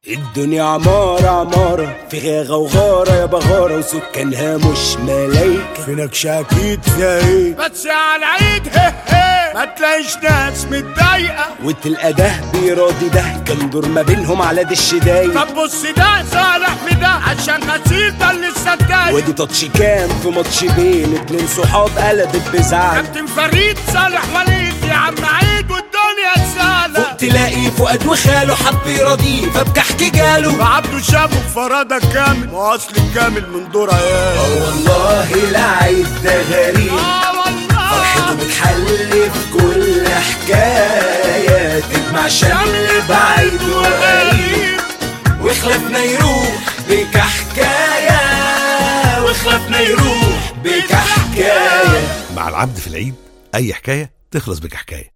الدنيا عمارة عمارة فيها غوغارة يا بغارة وسكانها مش ملايكة فينك شاكيت فيها ايه بس على العيد هه هه ما تلاقيش ناس متضايقة وتلقى ده بيراضي ده كان دور ما بينهم على دش داي طب بص ده صالح في ده عشان غسيل ده اللي الصدايق ودي تاتش كام في ماتش بين اتنين صحاب قلبت بزعل كابتن فريد صالح وليد يا عم عيد والدنيا تسالة فوق تلاقي فؤاد وخاله حب يراضيه فبكحكي جاله عبده شافه فرادة كامل ما اصل الكامل من دور عيال والله العيد ده غريب اه فرحته والله بتحل في كل حكاية تجمع شمل بعيد وقريب وخلافنا يروح بك حكاية وخلافنا يروح بك حكاية مع العبد في العيد أي حكاية تخلص بك حكاية